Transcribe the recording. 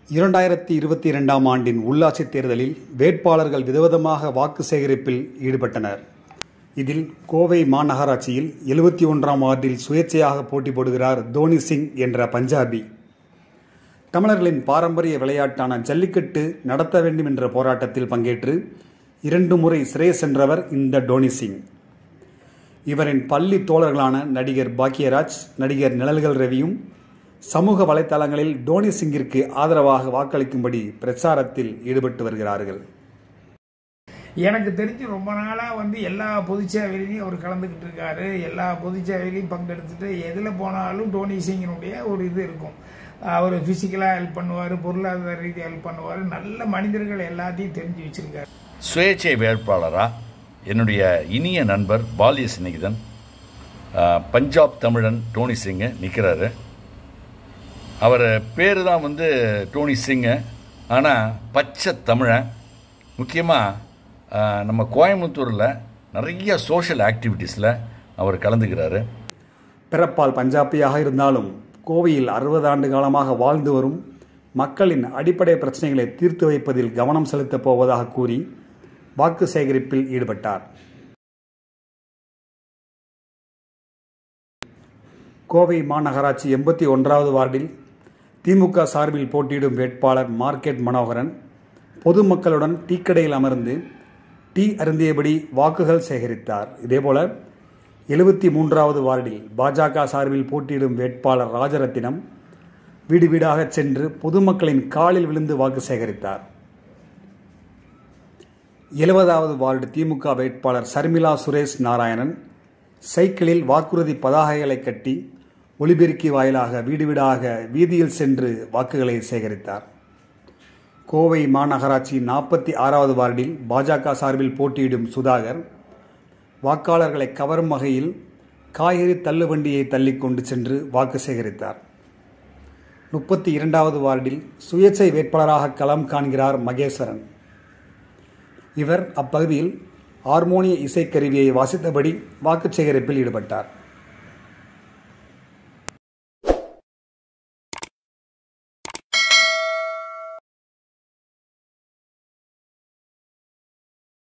இரண்டாயிரத்தி இருபத்தி இரண்டாம் ஆண்டின் உள்ளாட்சித் தேர்தலில் வேட்பாளர்கள் விதவிதமாக வாக்கு சேகரிப்பில் ஈடுபட்டனர் இதில் கோவை மாநகராட்சியில் எழுபத்தி ஒன்றாம் வார்டில் சுயேட்சையாக போட்டி போடுகிறார் தோனி சிங் என்ற பஞ்சாபி தமிழர்களின் பாரம்பரிய விளையாட்டான ஜல்லிக்கட்டு நடத்த வேண்டும் என்ற போராட்டத்தில் பங்கேற்று இரண்டு முறை சிறை சென்றவர் இந்த டோனி சிங் இவரின் பள்ளி தோழர்களான நடிகர் பாக்கியராஜ் நடிகர் நிழல்கள் ரவியும் சமூக வலைத்தளங்களில் டோனி சிங்கிற்கு ஆதரவாக வாக்களிக்கும்படி பிரச்சாரத்தில் ஈடுபட்டு வருகிறார்கள் எனக்கு தெரிஞ்சு ரொம்ப நாளாக வந்து எல்லா பொதுச்சேவையிலையும் அவர் கலந்துக்கிட்டு இருக்காரு எல்லா பொதுச்சேவையிலையும் பங்கெடுத்துட்டு எதில் போனாலும் டோனி சிங்கினுடைய ஒரு இது இருக்கும் அவர் ஃபிசிக்கலாக ஹெல்ப் பண்ணுவார் பொருளாதார ரீதியாக ஹெல்ப் பண்ணுவார் நல்ல மனிதர்கள் எல்லாத்தையும் தெரிஞ்சு வச்சிருக்காரு சுயேட்சை வேட்பாளராக என்னுடைய இனிய நண்பர் பாலிய சிநேகிதன் அஹ், பஞ்சாப் தமிழன் டோனி சிங்கு நிற்கிறாரு அவர் பேர் தான் வந்து டோனி சிங்கு ஆனால் பச்சை தமிழன் முக்கியமாக நம்ம கோயம்புத்தூரில் நிறைய சோஷியல் ஆக்டிவிட்டீஸில் அவர் கலந்துக்கிறாரு பிறப்பால் பஞ்சாபியாக இருந்தாலும் கோவையில் அறுபது ஆண்டு காலமாக வாழ்ந்து வரும் மக்களின் அடிப்படை பிரச்சனைகளை தீர்த்து வைப்பதில் கவனம் செலுத்தப் போவதாக கூறி வாக்கு சேகரிப்பில் ஈடுபட்டார் கோவை மாநகராட்சி எண்பத்தி ஒன்றாவது வார்டில் திமுக சார்பில் போட்டியிடும் வேட்பாளர் மார்க்கெட் மனோகரன் பொதுமக்களுடன் டீக்கடையில் அமர்ந்து டீ அருந்தியபடி வாக்குகள் சேகரித்தார் இதேபோல எழுபத்தி மூன்றாவது வார்டில் பாஜக சார்பில் போட்டியிடும் வேட்பாளர் ராஜரத்தினம் வீடு வீடாக சென்று பொதுமக்களின் காலில் விழுந்து வாக்கு சேகரித்தார் எழுபதாவது வார்டு திமுக வேட்பாளர் சர்மிளா சுரேஷ் நாராயணன் சைக்கிளில் வாக்குறுதி பதாகைகளை கட்டி ஒலிபெருக்கி வாயிலாக வீடு வீடாக வீதியில் சென்று வாக்குகளை சேகரித்தார் கோவை மாநகராட்சி நாற்பத்தி ஆறாவது வார்டில் பாஜக சார்பில் போட்டியிடும் சுதாகர் வாக்காளர்களை கவரும் வகையில் காய்கறி தள்ளுவண்டியை தள்ளி கொண்டு சென்று வாக்கு சேகரித்தார் முப்பத்தி இரண்டாவது வார்டில் சுயேட்சை வேட்பாளராக களம் காண்கிறார் மகேஸ்வரன் இவர் அப்பகுதியில் ஹார்மோனிய இசைக்கருவியை வாசித்தபடி வாக்குச் சேகரிப்பில் ஈடுபட்டார்